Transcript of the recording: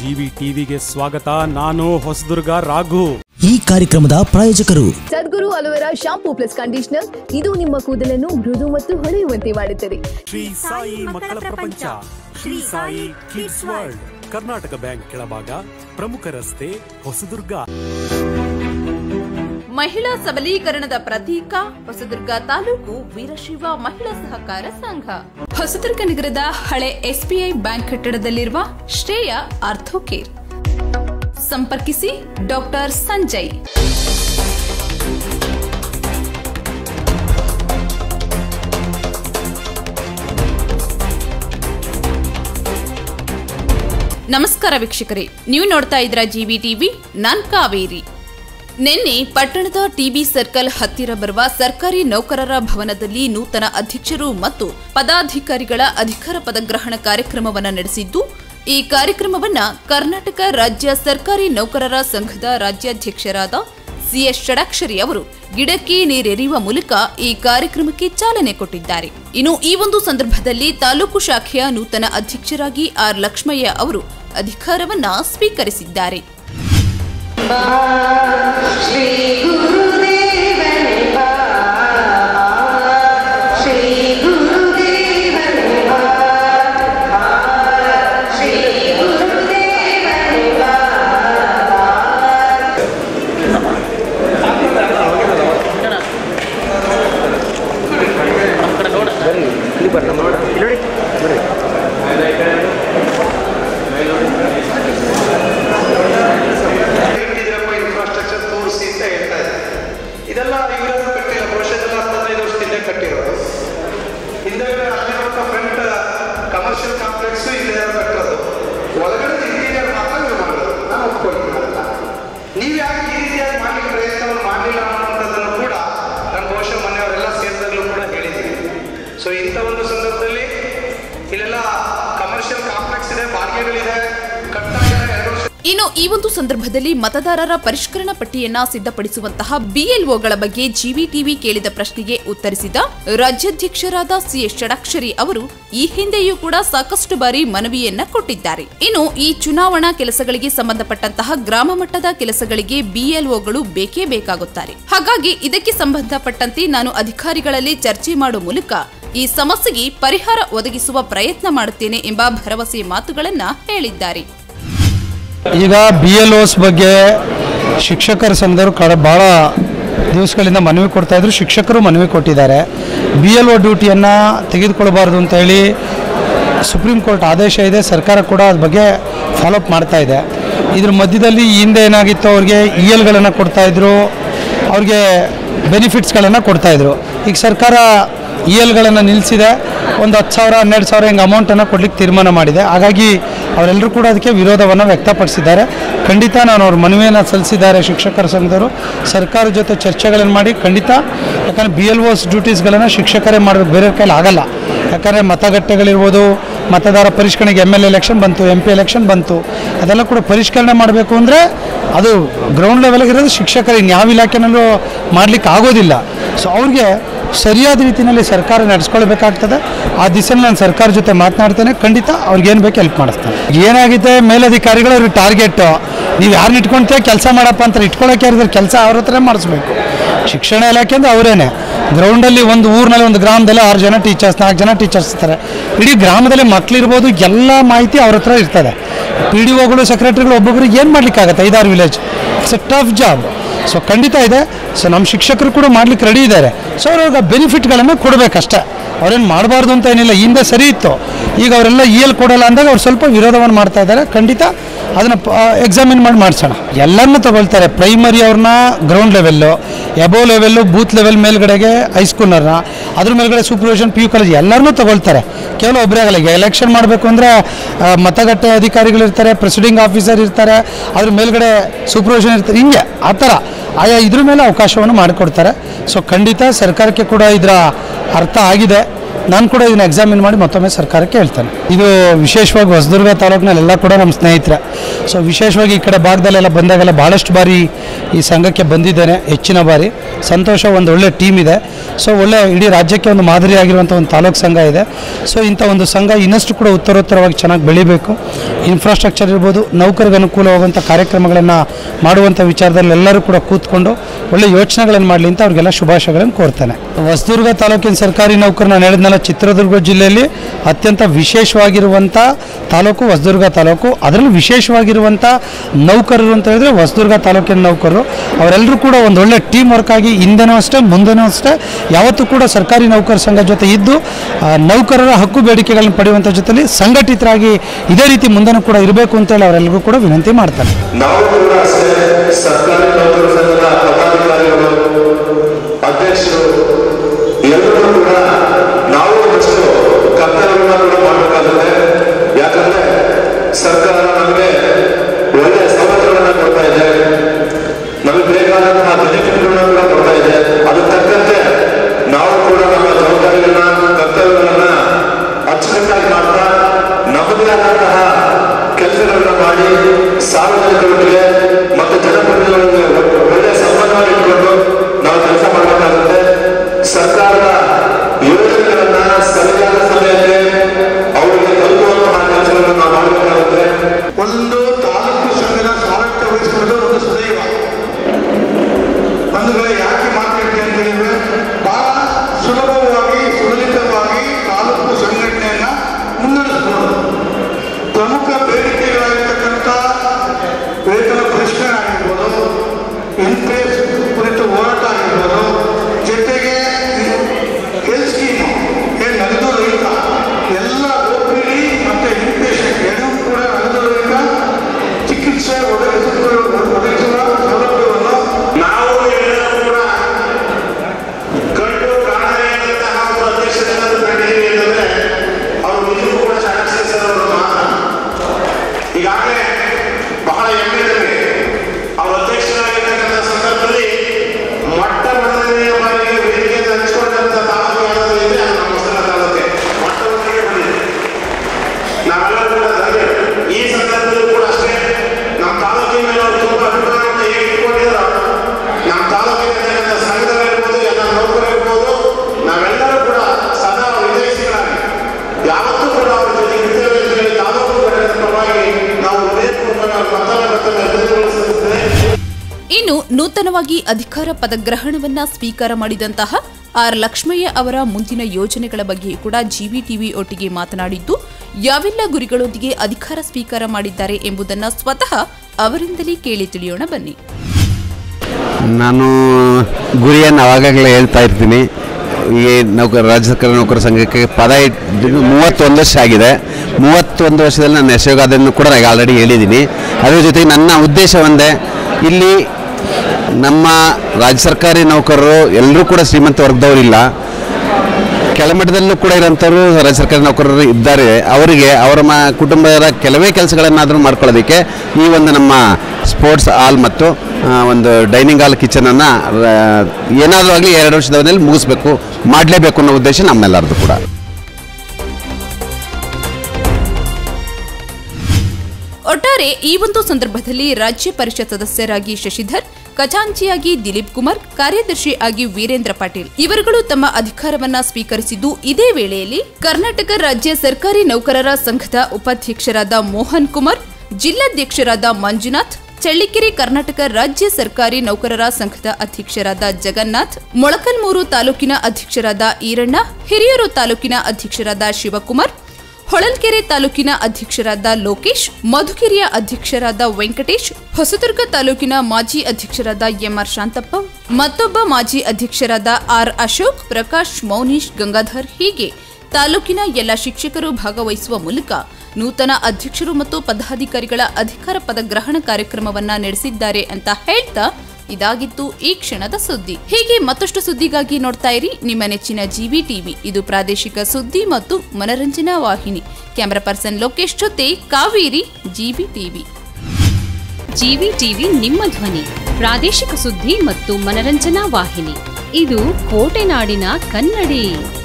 GV ಟಿವಿಗೆ ಸ್ವಾಗತ ನಾನು ಹೊಸದುರ್ಗ ರಾಘು ಈ ಕಾರ್ಯಕ್ರಮದ ಪ್ರಾಯೋಜಕರು Sadguru aloe vera shampoo plus conditioner ಇದು ನಿಮ್ಮ ಕೂದಲನ್ನು ಮೃದು ಮತ್ತು ಹೊಳೆಯುವಂತೆ ಮಾಡುತ್ತದೆ ಶ್ರೀ ಸಾಯಿ ಮಕ್ಕಳ ಪ್ರಪಂಚ Shri Sai kids world Karnataka bank ಕೆಳಭಾಗ ಪ್ರಮುಖ ರಸ್ತೆ ಹೊಸದುರ್ಗ ಮಹಿಳಾ ಸಬಲೀಕರಣದ ಪ್ರತೀಕ ಹೊಸದುರ್ಗ ತಾಲೂಕು ವೀರಶೈವ ಮಹಿಳಾ ಸಹಕಾರ ಸಂಘ ಹೊಸದುರ್ಗ ನಗರದ ಹಳೆ ಎಸ್ಬಿಐ ಬ್ಯಾಂಕ್ ಕಟ್ಟಡದಲ್ಲಿರುವ ಶ್ರೇಯ ಆರ್ಥೋಕೇರ್ ಸಂಪರ್ಕಿಸಿ ಡಾಕ್ಟರ್ ಸಂಜಯ್ ನಮಸ್ಕಾರ ವೀಕ್ಷಕರೇ ನೀವು ನೋಡ್ತಾ ಇದ್ರ ಜಿವಿ ಟಿವಿ ನಾನ್ ಕಾವೇರಿ ನಿನ್ನೆ ಪಟ್ಟಣದ ಟಿಬಿ ಸರ್ಕಲ್ ಹತ್ತಿರ ಬರುವ ಸರ್ಕಾರಿ ನೌಕರರ ಭವನದಲ್ಲಿ ನೂತನ ಅಧ್ಯಕ್ಷರು ಮತ್ತು ಪದಾಧಿಕಾರಿಗಳ ಅಧಿಕಾರ ಪದಗ್ರಹಣ ಕಾರ್ಯಕ್ರಮವನ್ನು ನಡೆಸಿದ್ದು ಈ ಕಾರ್ಯಕ್ರಮವನ್ನ ಕರ್ನಾಟಕ ರಾಜ್ಯ ಸರ್ಕಾರಿ ನೌಕರರ ಸಂಘದ ರಾಜ್ಯಾಧ್ಯಕ್ಷರಾದ ಸಿಎಸ್ ಷಡಾಕ್ಷರಿ ಅವರು ಗಿಡಕ್ಕೆ ನೀರೆರೆಯುವ ಮೂಲಕ ಈ ಕಾರ್ಯಕ್ರಮಕ್ಕೆ ಚಾಲನೆ ಕೊಟ್ಟಿದ್ದಾರೆ ಇನ್ನು ಈ ಒಂದು ಸಂದರ್ಭದಲ್ಲಿ ತಾಲೂಕು ಶಾಖೆಯ ನೂತನ ಅಧ್ಯಕ್ಷರಾಗಿ ಆರ್ ಲಕ್ಷ್ಮಯ್ಯ ಅವರು ಅಧಿಕಾರವನ್ನ ಸ್ವೀಕರಿಸಿದ್ದಾರೆ ಶ್ರೀ ಗುರುದೇವನೇ ಬಾ ಶ್ರೀ ಗುರುದೇವನೇ ಬಾ ಶ್ರೀ ಗುರುದೇವನೇ ಬಾ ಇಟ್ಟಿದ್ರಪ್ಪ ಇನ್ಫ್ರಾಸ್ಟ್ರಕ್ಚರ್ ತೋರಿಸಿ ಅಂತ ಹೇಳ್ತಾ ಇದ್ದಾರೆ ಇದೆಲ್ಲ ಇವರೆಲ್ಲ ಕಟ್ಟಿಲ್ಲ ಬಹುಶಃ ಇದೆಲ್ಲ ಹತ್ತೈದು ವರ್ಷದಿಂದ ಕಟ್ಟಿರೋದು ಹಿಂದೆಗಡೆ ಅಲ್ಲಿರುವಂಥ ಫ್ರಂಟ್ ಕಮರ್ಷಿಯಲ್ ಕಾಂಪ್ಲೆಕ್ಸ್ ಇಲ್ಲಿ ಕಟ್ಟಿರೋದು ಒಳಗಡೆ ಇಂಟೀರಿಯರ್ ಮಾತ್ರ ನೀವು ಮಾಡೋದು ನಾನು ಒಪ್ಕೊಳ್ತೀನಿ ಅದನ್ನ ನೀವು ಯಾಕೆ ಈ ರೀತಿಯಾಗಿ ಮಾಡ್ಲಿಕ್ಕೆ ಪ್ರಯತ್ನವನ್ನು ಮಾಡಲಿಲ್ಲ ಅನ್ನುವಂಥದ್ದನ್ನು ಕೂಡ ನಾನು ಬಹುಶಃ ಮೊನ್ನೆಯವರೆಲ್ಲ ಸೇರಿದಾಗಲೂ ಕೂಡ ಹೇಳಿದ್ದೀನಿ ಸೊ ಇಂಥ ಒಂದು ಸಂದರ್ಭದಲ್ಲಿ ಇಲ್ಲೆಲ್ಲ ಕಮರ್ಷಿಯಲ್ ಕಾಂಪ್ಲೆಕ್ಸ್ ಇದೆ ಬಾಡಿಗೆಗಳಿದೆ ಕಟ್ಟಾಗಿದೆ ಎರಡು ವರ್ಷ ಇನ್ನು ಈ ಒಂದು ಸಂದರ್ಭದಲ್ಲಿ ಮತದಾರರ ಪರಿಷ್ಕರಣಾ ಪಟ್ಟಿಯನ್ನ ಸಿದ್ಧಪಡಿಸುವಂತಹ ಬಿಎಲ್ಒಗಳ ಬಗ್ಗೆ ಜಿವಿ ಟಿವಿ ಕೇಳಿದ ಪ್ರಶ್ನೆಗೆ ಉತ್ತರಿಸಿದ ರಾಜ್ಯಾಧ್ಯಕ್ಷರಾದ ಸಿಎಸ್ ಷಡಾಕ್ಷರಿ ಅವರು ಈ ಹಿಂದೆಯೂ ಕೂಡ ಸಾಕಷ್ಟು ಬಾರಿ ಮನವಿಯನ್ನ ಕೊಟ್ಟಿದ್ದಾರೆ ಇನ್ನು ಈ ಚುನಾವಣಾ ಕೆಲಸಗಳಿಗೆ ಸಂಬಂಧಪಟ್ಟಂತಹ ಗ್ರಾಮ ಮಟ್ಟದ ಕೆಲಸಗಳಿಗೆ ಬಿಎಲ್ಒಗಳು ಬೇಕೇ ಬೇಕಾಗುತ್ತಾರೆ ಹಾಗಾಗಿ ಇದಕ್ಕೆ ಸಂಬಂಧಪಟ್ಟಂತೆ ನಾನು ಅಧಿಕಾರಿಗಳಲ್ಲಿ ಚರ್ಚೆ ಮಾಡುವ ಮೂಲಕ ಈ ಸಮಸ್ಯೆಗೆ ಪರಿಹಾರ ಒದಗಿಸುವ ಪ್ರಯತ್ನ ಮಾಡುತ್ತೇನೆ ಎಂಬ ಭರವಸೆ ಮಾತುಗಳನ್ನ ಹೇಳಿದ್ದಾರೆ ಈಗ ಬಿ ಎಲ್ ಓಸ್ ಬಗ್ಗೆ ಶಿಕ್ಷಕರ ಸಂಘದವರು ಕಡ ಭಾಳ ದಿವಸಗಳಿಂದ ಮನವಿ ಕೊಡ್ತಾ ಇದ್ರು ಶಿಕ್ಷಕರು ಮನವಿ ಕೊಟ್ಟಿದ್ದಾರೆ ಬಿ ಎಲ್ ಒ ಡ್ಯೂಟಿಯನ್ನು ತೆಗೆದುಕೊಳ್ಬಾರ್ದು ಅಂತ ಹೇಳಿ ಸುಪ್ರೀಂ ಕೋರ್ಟ್ ಆದೇಶ ಇದೆ ಸರ್ಕಾರ ಕೂಡ ಅದ್ರ ಬಗ್ಗೆ ಫಾಲೋಅಪ್ ಮಾಡ್ತಾ ಇದೆ ಇದ್ರ ಮಧ್ಯದಲ್ಲಿ ಈ ಹಿಂದೆ ಏನಾಗಿತ್ತು ಅವ್ರಿಗೆ ಇ ಎಲ್ಗಳನ್ನು ಕೊಡ್ತಾಯಿದ್ರು ಅವ್ರಿಗೆ ಬೆನಿಫಿಟ್ಸ್ಗಳನ್ನು ಕೊಡ್ತಾಯಿದ್ರು ಈಗ ಸರ್ಕಾರ ಇ ಎಲ್ಗಳನ್ನು ನಿಲ್ಲಿಸಿದೆ ಒಂದು ಹತ್ತು ಸಾವಿರ ಹನ್ನೆರಡು ಸಾವಿರ ಹಿಂಗೆ ಅಮೌಂಟನ್ನು ಕೊಡ್ಲಿಕ್ಕೆ ತೀರ್ಮಾನ ಮಾಡಿದೆ ಹಾಗಾಗಿ ಅವರೆಲ್ಲರೂ ಕೂಡ ಅದಕ್ಕೆ ವಿರೋಧವನ್ನು ವ್ಯಕ್ತಪಡಿಸಿದ್ದಾರೆ ಖಂಡಿತ ನಾನು ಅವ್ರ ಮನವಿಯನ್ನು ಸಲ್ಲಿಸಿದ್ದಾರೆ ಶಿಕ್ಷಕರ ಸಂಘದವರು ಸರ್ಕಾರದ ಜೊತೆ ಚರ್ಚೆಗಳನ್ನು ಮಾಡಿ ಖಂಡಿತ ಯಾಕಂದರೆ ಬಿ ಎಲ್ ಓಸ್ ಡ್ಯೂಟೀಸ್ಗಳನ್ನು ಶಿಕ್ಷಕರೇ ಮಾಡಬೇಕು ಬೇರೆ ಕೈಲಿ ಆಗಲ್ಲ ಯಾಕಂದರೆ ಮತಗಟ್ಟೆಗಳಿರ್ಬೋದು ಮತದಾರ ಪರಿಷ್ಕರಣೆಗೆ ಎಮ್ ಎಲ್ ಎಲೆಕ್ಷನ್ ಬಂತು ಎಂ ಪಿ ಎಲೆಕ್ಷನ್ ಬಂತು ಅದೆಲ್ಲ ಕೂಡ ಪರಿಷ್ಕರಣೆ ಮಾಡಬೇಕು ಅಂದರೆ ಅದು ಗ್ರೌಂಡ್ ಲೆವೆಲ್ಗಿರೋದು ಶಿಕ್ಷಕರು ಇನ್ಯಾವ ಇಲಾಖೆನಲ್ಲೂ ಮಾಡಲಿಕ್ಕೆ ಆಗೋದಿಲ್ಲ ಸೊ ಅವ್ರಿಗೆ ಸರಿಯಾದ ರೀತಿಯಲ್ಲಿ ಸರ್ಕಾರ ನಡೆಸ್ಕೊಳ್ಬೇಕಾಗ್ತದೆ ಆ ದಿಸೆಯಲ್ಲಿ ನಾನು ಸರ್ಕಾರ ಜೊತೆ ಮಾತನಾಡ್ತೇನೆ ಖಂಡಿತ ಅವ್ರಿಗೆ ಏನು ಬೇಕು ಹೆಲ್ಪ್ ಮಾಡಿಸ್ತೇನೆ ಏನಾಗಿದೆ ಮೇಲಧಿಕಾರಿಗಳು ಅವ್ರಿಗೆ ಟಾರ್ಗೆಟ್ ನೀವು ಯಾರನ್ನ ಇಟ್ಕೊಂತೀಯ ಕೆಲಸ ಮಾಡಪ್ಪ ಅಂತ ಇಟ್ಕೊಳ್ಳೋಕೆ ಯಾರಿದ್ರೆ ಕೆಲಸ ಅವ್ರ ಹತ್ರನೇ ಮಾಡಿಸ್ಬೇಕು ಶಿಕ್ಷಣ ಇಲಾಖೆ ಅಂದ್ರೆ ಅವರೇನೆ ಗ್ರೌಂಡಲ್ಲಿ ಒಂದು ಊರಿನಲ್ಲಿ ಒಂದು ಗ್ರಾಮದಲ್ಲಿ ಆರು ಜನ ಟೀಚರ್ಸ್ ನಾಲ್ಕು ಜನ ಟೀಚರ್ಸ್ ಇರ್ತಾರೆ ಇಡೀ ಗ್ರಾಮದಲ್ಲಿ ಮಕ್ಕಳಿರ್ಬೋದು ಎಲ್ಲ ಮಾಹಿತಿ ಅವ್ರ ಹತ್ರ ಇರ್ತದೆ ಪಿ ಡಿ ಒಗಳು ಸೆಕ್ರೆಟರಿಗಳು ಒಬ್ಬೊಬ್ಬರಿಗೆ ಏನು ಮಾಡ್ಲಿಕ್ಕಾಗತ್ತೆ ಐದಾರು village it's a tough job so ಖಂಡಿತ ಇದೆ ಸೊ ನಮ್ಮ ಶಿಕ್ಷಕರು ಕೂಡ ಮಾಡ್ಲಿಕ್ಕೆ ರೆಡಿ ಇದ್ದಾರೆ ಸೊ ಅವ್ರಿಗೆ ಬೆನಿಫಿಟ್ಗಳನ್ನು ಕೊಡಬೇಕಷ್ಟೇ ಅವ್ರೇನು ಮಾಡಬಾರ್ದು ಅಂತ ಏನಿಲ್ಲ ಹಿಂದೆ ಸರಿ ಇತ್ತು ಈಗ ಅವರೆಲ್ಲ ಇ ಎಲ್ ಕೊಡಲ್ಲ ಅಂದಾಗ ಅವ್ರು ಸ್ವಲ್ಪ ವಿರೋಧವನ್ನು ಮಾಡ್ತಾ ಇದ್ದಾರೆ ಖಂಡಿತ ಅದನ್ನು ಎಕ್ಸಾಮಿನ್ ಮಾಡಿ ಮಾಡಿಸೋಣ ಎಲ್ಲರನ್ನೂ ತಗೊಳ್ತಾರೆ ಪ್ರೈಮರಿ ಅವ್ರನ್ನ ground level above level booth level ಮೇಲ್ಗಡೆಗೆ ಹೈಸ್ಕೂಲ್ನವ್ರನ್ನ ಅದ್ರ ಮೇಲ್ಗಡೆ ಸೂಪರ್ವಿಷನ್ ಪಿ ಯು ಕಾಲೇಜ್ ಎಲ್ಲರನ್ನೂ ತಗೊಳ್ತಾರೆ ಕೇವಲ ಒಬ್ಬರೇ ಆಗಲ್ಲ ಈಗ ಎಲೆಕ್ಷನ್ ಮಾಡಬೇಕು ಅಂದರೆ ಮತಗಟ್ಟೆ ಅಧಿಕಾರಿಗಳಿರ್ತಾರೆ ಪ್ರೆಸಿಡಿಂಗ್ ಆಫೀಸರ್ ಇರ್ತಾರೆ ಅದ್ರ ಮೇಲ್ಗಡೆ ಸೂಪರ್ವಿಷನ್ ಇರ್ತಾರೆ ಹಿಂಗೆ ಆ ಥರ ಆಯಾ ಇದ್ರ ಮೇಲೆ ಅವಕಾಶವನ್ನು ಮಾಡಿಕೊಡ್ತಾರೆ ಸೊ ಖಂಡಿತ ಸರ್ಕಾರಕ್ಕೆ ಕೂಡ ಇದರ ಅರ್ಥ ಆಗಿದೆ ನಾನು ಕೂಡ ಇದನ್ನ ಎಕ್ಸಾಮಿನ್ ಮಾಡಿ ಮತ್ತೊಮ್ಮೆ ಸರ್ಕಾರಕ್ಕೆ ಹೇಳ್ತೇನೆ ಇದು ವಿಶೇಷವಾಗಿ ಹೊಸದುರ್ಗ ತಾಲೂಕಿನಲ್ಲೆಲ್ಲ ಕೂಡ ನಮ್ಮ ಸ್ನೇಹಿತರೆ ಸೊ ವಿಶೇಷವಾಗಿ ಈ ಕಡೆ ಭಾಗದಲ್ಲೆಲ್ಲ ಬಂದಾಗೆಲ್ಲ ಭಾಳಷ್ಟು ಬಾರಿ ಈ ಸಂಘಕ್ಕೆ ಬಂದಿದ್ದೇನೆ ಹೆಚ್ಚಿನ ಬಾರಿ ಸಂತೋಷ ಒಂದು ಒಳ್ಳೆ ಟೀಮ್ ಇದೆ ಸೊ ಒಳ್ಳೆ ಇಡೀ ರಾಜ್ಯಕ್ಕೆ ಒಂದು ಮಾದರಿಯಾಗಿರುವಂಥ ಒಂದು ತಾಲೂಕು ಸಂಘ ಇದೆ ಸೊ ಇಂಥ ಒಂದು ಸಂಘ ಇನ್ನಷ್ಟು ಕೂಡ ಉತ್ತರೋತ್ತರವಾಗಿ ಚೆನ್ನಾಗಿ ಬೆಳಿಬೇಕು ಇನ್ಫ್ರಾಸ್ಟ್ರಕ್ಚರ್ ಇರ್ಬೋದು ನೌಕರಿಗೆ ಅನುಕೂಲವಾಗುವಂಥ ಕಾರ್ಯಕ್ರಮಗಳನ್ನು ಮಾಡುವಂಥ ವಿಚಾರದಲ್ಲಿ ಎಲ್ಲರೂ ಕೂಡ ಕೂತ್ಕೊಂಡು ಒಳ್ಳೆ ಯೋಚನೆಗಳನ್ನು ಮಾಡಲಿ ಅಂತ ಅವ್ರಿಗೆಲ್ಲ ಶುಭಾಶಯಗಳನ್ನು ಕೋರ್ತಾನೆ ಹೊಸದುರ್ಗ ತಾಲೂಕಿನ ಸರ್ಕಾರಿ ನೌಕರು ನಾನು ಹೇಳಿದ್ನಲ್ಲ ಚಿತ್ರದುರ್ಗ ಜಿಲ್ಲೆಯಲ್ಲಿ ಅತ್ಯಂತ ವಿಶೇಷವಾಗಿರುವಂಥ ತಾಲೂಕು ಹೊಸದುರ್ಗ ತಾಲೂಕು ಅದರಲ್ಲೂ ವಿಶೇಷವಾಗಿರುವಂಥ ನೌಕರರು ಅಂತ ಹೇಳಿದ್ರೆ ಹೊಸದುರ್ಗ ತಾಲೂಕಿನ ನೌಕರರು ಅವರೆಲ್ಲರೂ ಕೂಡ ಒಂದು ಒಳ್ಳೆ ಟೀಮ್ ವರ್ಕ್ ಆಗಿ ಹಿಂದೆನೂ ಅಷ್ಟೇ ಮುಂದೆನೂ ಅಷ್ಟೇ ಯಾವತ್ತೂ ಕೂಡ ಸರ್ಕಾರಿ ನೌಕರ ಸಂಘ ಜೊತೆ ಇದ್ದು ಆ, ನೌಕರರ ಹಕ್ಕು ಬೇಡಿಕೆಗಳನ್ನು ಪಡೆಯುವಂಥ ಜೊತೆಲಿ ಸಂಘಟಿತರಾಗಿ ಇದೇ ರೀತಿ ಮುಂದೆನೂ ಕೂಡ ಇರಬೇಕು ಅಂತೇಳಿ ಅವರೆಲ್ಲರಿಗೂ ಕೂಡ ವಿನಂತಿ ಮಾಡ್ತಾರೆ ನಾವು ಕೂಡ ಅಷ್ಟೇ ಸರ್ಕಾರಿ ನೌಕರ ಸಂಘದ ಪದಾಧಿಕಾರಿಗಳು ಅಧ್ಯಕ್ಷರು ಎಲ್ಲರೂ ಕೂಡ ನಾವು ಒಂದಷ್ಟು ಕರ್ತವ್ಯವನ್ನ ಕೂಡ ಮಾಡಬೇಕಾಗುತ್ತೆ ಯಾಕಂದ್ರೆ ಸರ್ಕಾರ ನಮಗೆ ಒಳ್ಳೆಯ ಸವಲತ್ತುಗಳನ್ನ ಕೊಡ್ತಾ ಇದೆ ನಮಗೆ ಬೇಕಾದಂತಹ ಬೆನಿಫಿಟ್ಗಳನ್ನ ಕೂಡ ಕೊಡ್ತಾ ಇದೆ ಅದಕ್ಕೆ ತಕ್ಕಂತೆ ನಾವು ಕೂಡ ನಮ್ಮ ಜವಾಬ್ದಾರಿಗಳನ್ನ ಕರ್ತವ್ಯಗಳನ್ನ ಅಚ್ಚುಕಟ್ಟಾಗಿ ಮಾಡ್ತಾ ನಮ್ಮದೇ ಆದಂತಹ ಕೆಲಸಗಳನ್ನ ಮಾಡಿ ಸಾರ್ವಜನಿಕರಿಗೆ ಮತ್ತು ಜನಪ್ರತಿನಿಧಿಗಳಿಗೆ ಒಳ್ಳೆಯ ಸಂಬಂಧವನ್ನು ಇಟ್ಕೊಂಡು ನಾವು ಕೆಲಸ ಮಾಡಬೇಕಾಗುತ್ತೆ ಸರ್ಕಾರದ ಯೋಜನೆಗಳನ್ನ ಸರಿಯಾದ ಸಮಯಕ್ಕೆ ಅವರಿಗೆ ತಲುಪುವಂತಹ ಕೆಲಸಗಳನ್ನು ನಾವು ಮಾಡಬೇಕಾಗುತ್ತೆ ಒಂದು ತಾಲೂಕು ಸಂಘದ ಸ್ವಾರಸ್ಯ ವಹಿಸಿಕೊಳ್ಳೋದು ಒಂದು ಸದೈವ ಬಂಧುಗಳೇ ಯಾಕೆ ಮಾತಾಡ್ತೀನಿ ಅಂತ ಹೇಳಿದ್ರೆ ಬಹಳ ಸುಲಭವಾಗಿ ಸುಲಲಿತವಾಗಿ ತಾಲೂಕು ಸಂಘಟನೆಯನ್ನ ಮುನ್ನಡೆಸಬಹುದು ಪ್ರಮುಖ ಬೇಡಿಕೆಗಳಾಗಿರ್ತಕ್ಕಂಥ ವೇತನ ಪರಿಷ್ಕರಣೆ ಆಗಿರ್ಬೋದು ಇನ್ಪೇಸ್ ಕುರಿತು ಹೋರಾಟ ಆಗಿರ್ಬೋದು ಜೊತೆಗೆ ಹೆಲ್ತ್ ಸ್ಕೀಮು ಏನು ನಗದು ರಹಿತ ಎಲ್ಲ ಓಪಿಡಿ ಮತ್ತು ಇನ್ಪೇಷೆಂಟ್ ಎರಡೂ ಕೂಡ ನಗದು ರಹಿತ ಚಿಕಿತ್ಸೆ ಒದಗಿಸುವ ಒದಗಿಸುವ ಸೌಲಭ್ಯವನ್ನು ನಾವು ಎಲ್ಲರೂ ಕೂಡ ಕಂಡು ಕಾಣದಂತಹ ಒಂದು ಅಧ್ಯಕ್ಷತೆಯನ್ನು ಕಂಡಿದ್ದೀವಿ ಅಂತಂದ್ರೆ ಅವರು ನಿಜಕ್ಕೂ ಕೂಡ ಚಾಣಕ್ಯ ಸರ್ ಅವರು ಮಾತ್ರ ಈಗಾಗಲೇ ಬಹಳ ಹೆಮ್ಮೆ ನಮಗೆ ಅವರು ಅಧ್ಯಕ್ಷರಾಗಿರ್ತಕ್ಕಂಥ ಸಂದರ್ಭದಲ್ಲಿ ಮೊಟ್ಟ ಮೊದಲನೆಯ ಬಾರಿಗೆ ವೇದಿಕೆಯನ್ನು ಹಂಚಿಕೊಂಡಂತ ತಾಲೂಕು ಯಾರಾದರೂ ಇದ್ರೆ ಅದು ನಮ್ಮ ಹೊಸನ ತಾಲೂಕೆ ಮೊಟ್ಟ ಮೊದಲಿಗೆ ಬಂದಿದೆ ನಾವೆಲ್ಲರೂ ಕೂಡ ಧನ್ಯರು ಈ ಸಂದರ್ಭದಲ್ಲೂ ಕೂಡ ಅಷ್ಟೇ ನಮ್ಮ ತಾಲೂಕಿನ ಮೇಲೆ ಅವರು ತುಂಬಾ ಅಭಿಮಾನವನ್ನು ಹೇಗೆ ಇಟ್ಕೊಂಡಿದ್ದಾರೋ ನಮ್ಮ ತಾಲೂಕಿನ ಸಂಘದಲ್ಲಿರ್ಬೋದು ಎಲ್ಲ ನೌಕರರಿರ್ಬೋದು ನಾವೆಲ್ಲರೂ ಕೂಡ ಸದಾ ವಿಜಯಿಸಿಗಳಾಗಿ ಯಾವತ್ತೂ ಕೂಡ ಅವ್ರ ಜೊತೆ ಇರ್ತೇವೆ ಅಂತ ಹೇಳಿ ತಾಲೂಕು ಘಟಕದ ಪರವಾಗಿ ನಾವು ಹೃದಯಪೂರ್ವಕ ಮತ್ತೊಮ್ಮೆ ಮತ್ತೊಮ್ಮೆ ಅಭಿನಂದನೆಗಳನ್ನು ಸಲ್ಲಿಸ್ತೇನೆ ಇನ್ನು ನೂತನವಾಗಿ ಅಧಿಕಾರ ಪದಗ್ರಹಣವನ್ನ ಸ್ವೀಕಾರ ಮಾಡಿದಂತಹ ಆರ್ ಲಕ್ಷ್ಮಯ್ಯ ಅವರ ಮುಂದಿನ ಯೋಜನೆಗಳ ಬಗ್ಗೆಯೂ ಕೂಡ ಜಿವಿ ಟಿವಿ ಒಟ್ಟಿಗೆ ಮಾತನಾಡಿದ್ದು ಯಾವೆಲ್ಲ ಗುರಿಗಳೊಂದಿಗೆ ಅಧಿಕಾರ ಸ್ವೀಕಾರ ಮಾಡಿದ್ದಾರೆ ಎಂಬುದನ್ನು ಸ್ವತಃ ಅವರಿಂದಲೇ ಕೇಳಿ ತಿಳಿಯೋಣ ಬನ್ನಿ ನಾನು ಗುರಿಯನ್ನು ಅವಾಗಲೇ ಹೇಳ್ತಾ ಇರ್ತೀನಿ ಈ ನೌಕರ ರಾಜ್ಯ ಸರ್ಕಾರ ನೌಕರ ಸಂಘಕ್ಕೆ ಪದ ಇಟ್ಟು ಮೂವತ್ತೊಂದು ವರ್ಷ ಆಗಿದೆ ಮೂವತ್ತೊಂದು ವರ್ಷದಲ್ಲಿ ನನ್ನ ಯಶೋಗಾಥೆಯನ್ನು ಕೂಡ ನಾನು ಆಲ್ರೆಡಿ ಹೇಳಿದ್ದೀನಿ ಅದ್ರ ಜೊತೆಗೆ ನನ್ನ ಉದ್ದೇಶ ಒಂದೇ ಇಲ್ಲಿ ನಮ್ಮ ರಾಜ್ಯ ಸರ್ಕಾರಿ ನೌಕರರು ಎಲ್ಲರೂ ಕೂಡ ಶ್ರೀಮಂತ ವರ್ಗದವರಿಲ್ಲ ಕೆಳಮಟ್ಟದಲ್ಲೂ ಕೂಡ ಇರೋಂಥವ್ರು ರಾಜ್ಯ ಸರ್ಕಾರಿ ನೌಕರರು ಇದ್ದಾರೆ ಅವರಿಗೆ ಅವರ ಮ ಕುಟುಂಬದ ಕೆಲವೇ ಕೆಲಸಗಳನ್ನಾದರೂ ಮಾಡ್ಕೊಳ್ಳೋದಕ್ಕೆ ಈ ಒಂದು ನಮ್ಮ ಸ್ಪೋರ್ಟ್ಸ್ ಹಾಲ್ ಮತ್ತು ಆ, ಒಂದು ಡೈನಿಂಗ್ ಹಾಲ್ ಕಿಚನನ್ನು ಏನಾದರೂ ಆಗಲಿ ಎರಡು ವರ್ಷದಲ್ಲಿ ಮುಗಿಸ್ಬೇಕು ಮಾಡಲೇಬೇಕು ಅನ್ನೋ ಉದ್ದೇಶ ನಮ್ಮೆಲ್ಲರದು ಕೂಡ ಒಟ್ಟಾರೆ ಈ ಒಂದು ಸಂದರ್ಭದಲ್ಲಿ ರಾಜ್ಯ ಪರಿಷತ್ ಸದಸ್ಯರಾಗಿ ಶಶಿಧರ್ ಖಜಾಂಚಿಯಾಗಿ ದಿಲೀಪ್ ಕುಮಾರ್ ಕಾರ್ಯದರ್ಶಿ ಆಗಿ ವೀರೇಂದ್ರ ಪಾಟೀಲ್ ಇವರುಗಳು ತಮ್ಮ ಅಧಿಕಾರವನ್ನ ಸ್ವೀಕರಿಸಿದ್ದು ಇದೇ ವೇಳೆಯಲ್ಲಿ ಕರ್ನಾಟಕ ರಾಜ್ಯ ಸರ್ಕಾರಿ ನೌಕರರ ಸಂಘದ ಉಪಾಧ್ಯಕ್ಷರಾದ ಮೋಹನ್ ಕುಮಾರ್ ಜಿಲ್ಲಾಧ್ಯಕ್ಷರಾದ ಮಂಜುನಾಥ್ ಚಳ್ಳಿಕೆರೆ ಕರ್ನಾಟಕ ರಾಜ್ಯ ಸರ್ಕಾರಿ ನೌಕರರ ಸಂಘದ ಅಧ್ಯಕ್ಷರಾದ ಜಗನ್ನಾಥ್ ಮೊಳಕಲ್ಮೂರು ತಾಲೂಕಿನ ಅಧ್ಯಕ್ಷರಾದ ಈರಣ್ಣ ಹಿರಿಯೂರು ತಾಲೂಕಿನ ಅಧ್ಯಕ್ಷರಾದ ಶಿವಕುಮಾರ್ ಹೊಳಲ್ಕೆರೆ ತಾಲೂಕಿನ ಅಧ್ಯಕ್ಷರಾದ ಲೋಕೇಶ್ ಮಧುಗಿರಿಯ ಅಧ್ಯಕ್ಷರಾದ ವೆಂಕಟೇಶ್ ಹೊಸದುರ್ಗ ತಾಲೂಕಿನ ಮಾಜಿ ಅಧ್ಯಕ್ಷರಾದ ಎಂಆರ್ ಶಾಂತಪ್ಪ ಮತ್ತೊಬ್ಬ ಮಾಜಿ ಅಧ್ಯಕ್ಷರಾದ ಆರ್ ಅಶೋಕ್ ಪ್ರಕಾಶ್ ಮೌನೀಶ್ ಗಂಗಾಧರ್ ಹೀಗೆ ತಾಲೂಕಿನ ಎಲ್ಲ ಶಿಕ್ಷಕರು ಭಾಗವಹಿಸುವ ಮೂಲಕ ನೂತನ ಅಧ್ಯಕ್ಷರು ಮತ್ತು ಪದಾಧಿಕಾರಿಗಳ ಅಧಿಕಾರ ಪದ ಗ್ರಹಣ ಕಾರ್ಯಕ್ರಮವನ್ನ ನಡೆಸಿದ್ದಾರೆ ಅಂತ ಹೇಳ್ತಾ ಇದಾಗಿತ್ತು ಈ ಕ್ಷಣದ ಸುದ್ದಿ ಹೀಗೆ ಮತ್ತಷ್ಟು ಸುದ್ದಿಗಾಗಿ ನೋಡ್ತಾ ಇರಿ ನಿಮ್ಮ ನೆಚ್ಚಿನ ಜಿವಿ ಟಿವಿ ಇದು ಪ್ರಾದೇಶಿಕ ಸುದ್ದಿ ಮತ್ತು ಮನರಂಜನಾ ವಾಹಿನಿ ಕ್ಯಾಮೆರಾ ಪರ್ಸನ್ ಲೋಕೇಶ್ ಜೊತೆ Kaveri GV TV GV TV ನಿಮ್ಮ ಧ್ವನಿ ಪ್ರಾದೇಶಿಕ ಸುದ್ದಿ ಮತ್ತು ಮನರಂಜನಾ ವಾಹಿನಿ ಇದು ಕೋಟೆನಾಡಿನ ಕನ್ನಡಿ